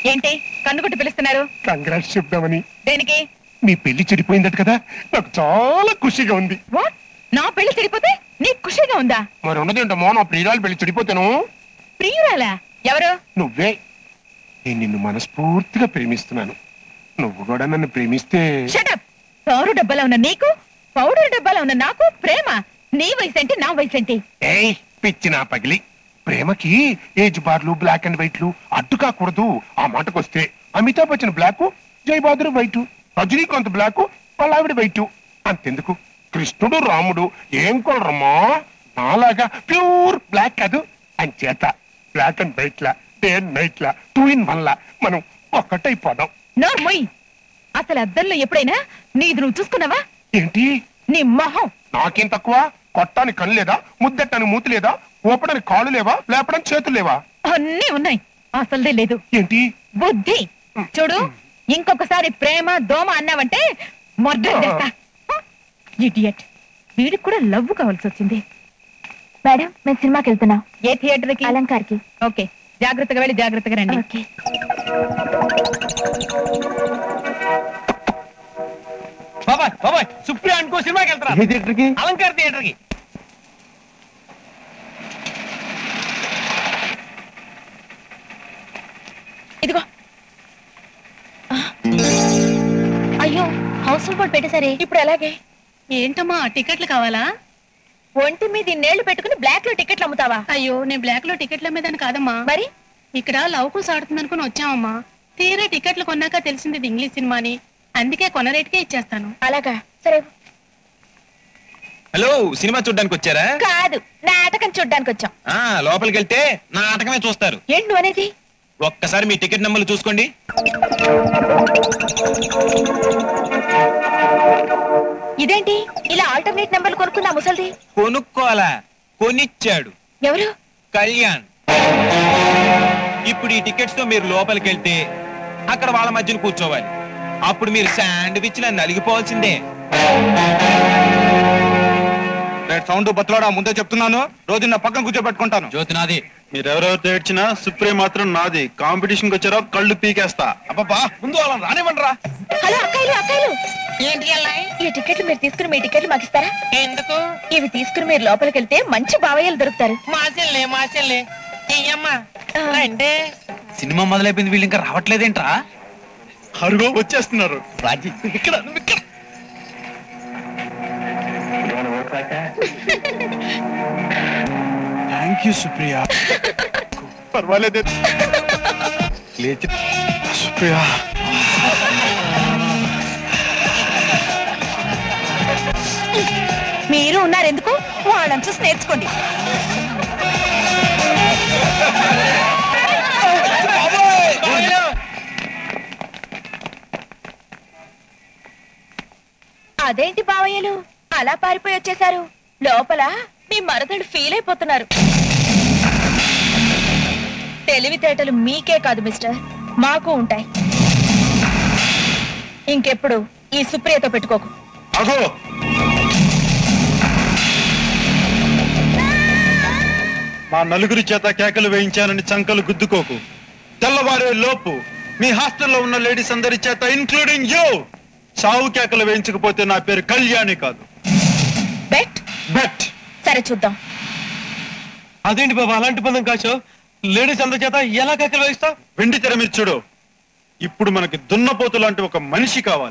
ఏంటి కన్నుకుట్టి పిలుస్తున్నారు కంగ్రాట్స్ చెప్దామని దేనికి మీ పెళ్లి చెడిపోయిందట కదా నాకు చాలా ఖుషిగా ఉంది వాట్ నా పెళ్లి చెడిపోతే నీకు ఖుషిగా ఉందా మరి ఉన్నది ఏంటమ్మో నా ప్రియురాలు పెళ్లి చెడిపోతాను ప్రియురాలా ఎవరు నువ్వే నేను నిన్ను మనస్ఫూర్తిగా ప్రేమిస్తున్నాను నువ్వు కూడా నన్ను ప్రేమిస్తే షటప్ పౌరు డబ్బాలో ఉన్న నీకు పౌడర్ డబ్బాలో ఉన్న నాకు ప్రేమ నీ వయసు ఏంటి నా వయసు ఏంటి ఏయ్ పిచ్చి నా పగిలి ప్రేమకి ఏజ్ బార్లు బ్లాక్ అండ్ వైట్లు అడ్డు కాకూడదు ఆ మాటకొస్తే Amitabh Bachchan black Jai Bahadur white Rajinikanth black పల్లావిడ వైట్ అంతెందుకు కృష్ణుడు రాముడు ఏం కొలరమ్మా నాలాగా ప్యూర్ బ్లాక్ కాదు అంచేత బ్లాక్ అండ్ వైట్ లా డే అండ్ నైట్ లా టూ ఇన్ వన్ లా మనం ఒక్కటైపోదాం నో మొయ్ అసలు అద్దంలో ఎప్పుడైనా నీది నువ్వు చూసుకున్నావా ఏంటి నీ మొహం నాకేం తక్కువ కొట్టానికి కళ్ళు లేదా ముద్దెట్టడానికి మూతి లేదా ఊపడానికి కాళ్ళు లేవా లేపడానికి చేతులు లేవా అన్నీ ఉన్నాయి అసలుదే లేదు ఏంటి బుద్ధి చూడు ఇంకొకసారి ప్రేమ దోమ అన్నావంటే మర్డర్ చేస్తా ఇడియట్ వీడికి కూడా లవ్ కావాల్సి వచ్చింది మేడం మేము సినిమాకి వెళ్తున్నాం ఏ థియేటర్ కి అలంకార్కి ఓకే జాగ్రత్తగా వెళ్ళి జాగ్రత్తగా రండి ఓకే బాబాయ్ బాబాయ్ సుప్రియా అనుకో సినిమాకి వెళ్తారా థియేటర్కి అలంకార్ థియేటర్ కి ఇదిగో అయ్యో హౌస్ఫుల్ బోర్డ్ పెట్టేసరే ఇప్పుడు ఎలాగే ఏంటమ్మా టికెట్లు కావాలా ఒంటి మీద ఇన్నేళ్లు పెట్టుకుని బ్లాక్ లో టికెట్లు అమ్ముతావా అయ్యో నేను బ్లాక్ లో టికెట్ల మీద కాదమ్మా మరి ఇక్కడ లవ్ కూస్ ఆడుతుంది అనుకుని వచ్చామమ్మా తీరా టికెట్లు కొన్నాక తెలిసింది ఇది ఇంగ్లీష్ సినిమా అని అందుకే కొన్న రేటుకే ఇచ్చేస్తాను అలాగా సరే హలో సినిమా చూడడానికి వచ్చారా కాదు నాటకం చూడ్డానికి వచ్చాం ఆ లోపలికి వెళ్తే నా నాటకమే చూస్తారు ఏంటి నువ్వు అనేది ఒక్కసారి మీ టికెట్ నెంబర్లు చూసుకోండి ఇదేంటి ఇలా ఆల్టర్నేట్ నెంబర్లు కొనుక్కుందా ముసల్ది కొనుక్కోవాలా కొనిచ్చాడు ఎవరు కళ్యాణ్ ఇప్పుడు ఈ టికెట్స్ తో మీరు లోపలికి వెళ్తే అక్కడ వాళ్ళ మధ్యన కూర్చోవాలి అప్పుడు మీరు శాండ్విచ్ లా నలిగిపోవాల్సిందే సౌండ్ బతులాడా ముందే చెప్తున్నాను రోజు నా పక్కన కూర్చోబెట్టుకుంటాను జ్యోతి నాది మీరెవరెవరితో ఏడ్చినా సుప్రీం మాత్రం నాది కాంపిటీషన్ కి వచ్చారో కళ్ళు పీకేస్తా అబ్బబ్బా ముందు వాళ్ళని రానివ్వండి రా హలో అక్కయ్యలు అక్కయ్యలు ఏంటి ఈ టికెట్లు మీరు తీసుకుని మీ టికెట్లు మాకు ఇస్తారా ఎందుకు ఇవి తీసుకుని మీరు లోపలికి వెళ్తే మంచి బావయ్యలు దొరుకుతారు మాసెల్లే మాసెల్లే చెయ్యమ్మా అంటే సినిమా మొదలైపోయింది వీళ్ళు ఇంకా రావట్లేదేంట్రా అరుగో వచ్చేస్తున్నారు రాజీ ఇక్కడ నువ్వు ఇక్కడ థ్యాంక్ యూ సుప్రియ పర్వాలేదు లేచి సుప్రియ మీరు ఉన్నారు ఎందుకు వాళ్ళని చూసి నేర్చుకోండి అదేంటి బావయ్యలు అలా పారిపోయి వచ్చేశారు లోపల మీ మరదడు ఫీల్ అయిపోతున్నారు తెలివితేటలు మీకే కాదు మిస్టర్ మాకు ఉంటాయి ఇంకెప్పుడు ఈ సుప్రియతో పెట్టుకోకు అగో మా నలుగురి చేత కేకలు వేయించానని చంకలు గుద్దుకోకు తెల్లవారే లోపు మీ హాస్టల్లో ఉన్న లేడీస్ అందరి చేత ఇన్క్లూడింగ్ యూ చావు కేకలు వేయించకపోతే నా పేరు కళ్యాణి కాదు బెట్ బెట్ సరే చూద్దాం అదేంటి బాబా అలాంటి పందం కాచో లేడీస్ అందరి చేత ఎలా కక్కలు వేస్తా వెండి తెర మీద చూడు ఇప్పుడు మనకి దున్నపోతు లాంటి ఒక మనిషి కావాలి